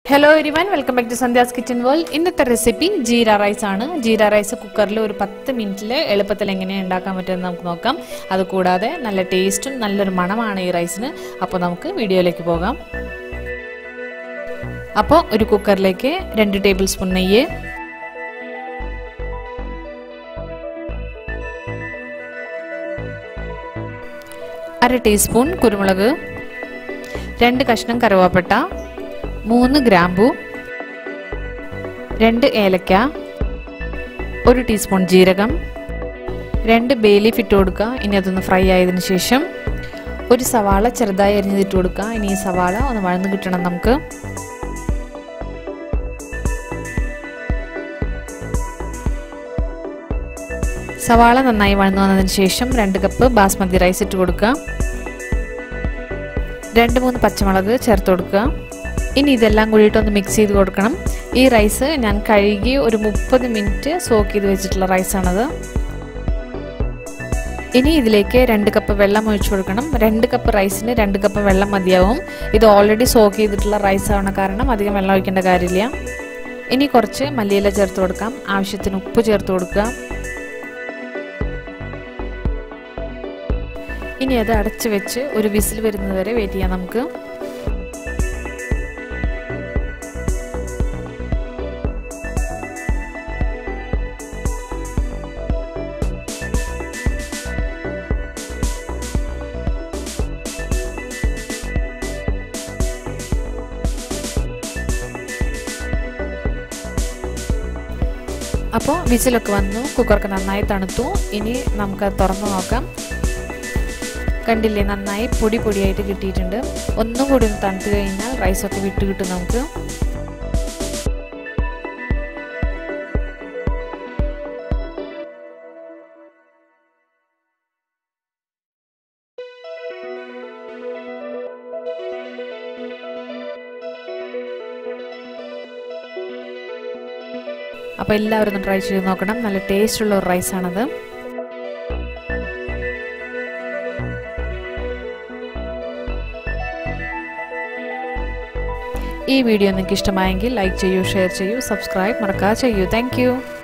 hello everyone welcome back to Sandhya's kitchen world ഇന്നത്തെ recipe jeera rice ആണ് jeera rice കുക്കറിൽ ഒരു പത്ത് മിനിറ്റിൽ എളുപ്പത്തിൽ എങ്ങനെ ഉണ്ടാക്കാൻ പറ്റുമെന്ന് നമുക്ക് നോക്കാം അതുകൂടാതെ നല്ല ടേസ്റ്റും നല്ലൊരു മണമാണ് ഈ റൈസിന് അപ്പോൾ നമുക്ക് വീഡിയോയിലേക്ക് പോകാം അപ്പോൾ ഒരു കുക്കറിലേക്ക് രണ്ട് ടേബിൾ സ്പൂൺ നെയ്യ് അര ടീസ്പൂൺ കുരുമുളക് രണ്ട് കഷ്ണം കറുവാപ്പട്ട മൂന്ന് ഗ്രാമ്പു രണ്ട് ഏലക്ക ഒരു ടീസ്പൂൺ ജീരകം രണ്ട് ബേ ലീഫ് ഇട്ട് കൊടുക്കുക ഇനി അതൊന്ന് ഫ്രൈ ആയതിനു ശേഷം ഒരു സവാള ചെറുതായി അരിഞ്ഞതിട്ട് കൊടുക്കുക ഇനി ഈ സവാള ഒന്ന് വഴന്ന് കിട്ടണം നമുക്ക് സവാള നന്നായി വഴന്നു വന്നതിന് ശേഷം രണ്ട് കപ്പ് ബാസ്മതി റൈസ് ഇട്ട് കൊടുക്കുക രണ്ട് മൂന്ന് പച്ചമുളക് ചേർത്ത് കൊടുക്കുക ഇനി ഇതെല്ലാം കൂടിയിട്ട് ഒന്ന് മിക്സ് ചെയ്ത് കൊടുക്കണം ഈ റൈസ് ഞാൻ കഴുകി ഒരു മുപ്പത് മിനിറ്റ് സോക്ക് ചെയ്ത് വെച്ചിട്ടുള്ള റൈസാണത് ഇനി ഇതിലേക്ക് രണ്ട് കപ്പ് വെള്ളം ഒഴിച്ചു കൊടുക്കണം രണ്ട് കപ്പ് റൈസിന് രണ്ട് കപ്പ് വെള്ളം മതിയാവും ഇത് ഓൾറെഡി സോക്ക് ചെയ്തിട്ടുള്ള റൈസ് ആവണ കാരണം അധികം വെള്ളം ഒഴിക്കേണ്ട കാര്യമില്ല ഇനി കുറച്ച് മല്ലിയില ചേർത്ത് കൊടുക്കാം ആവശ്യത്തിന് ഉപ്പ് ചേർത്ത് കൊടുക്കുക ഇനി അത് അടച്ചു വെച്ച് ഒരു വിസിൽ വരുന്നത് വരെ വെയിറ്റ് ചെയ്യാം നമുക്ക് അപ്പോൾ വിസിലൊക്കെ വന്നു കുക്കർക്ക് നന്നായി തണുത്തു ഇനി നമുക്ക് തുറന്നു നോക്കാം കണ്ടില്ലേ നന്നായി പൊടി പൊടിയായിട്ട് കിട്ടിയിട്ടുണ്ട് ഒന്നും കൂടി ഒന്ന് തണുത്ത് കഴിഞ്ഞാൽ റൈസൊക്കെ വിട്ട് കിട്ടും നമുക്ക് അപ്പോൾ എല്ലാവരും ഒന്ന് ട്രൈ ചെയ്ത് നോക്കണം നല്ല ടേസ്റ്റുള്ള ഒരു റൈസാണത് ഈ വീഡിയോ നിങ്ങൾക്ക് ഇഷ്ടമായെങ്കിൽ ലൈക്ക് ചെയ്യൂ ഷെയർ ചെയ്യൂ സബ്സ്ക്രൈബ് മറക്കാതെ ചെയ്യൂ താങ്ക്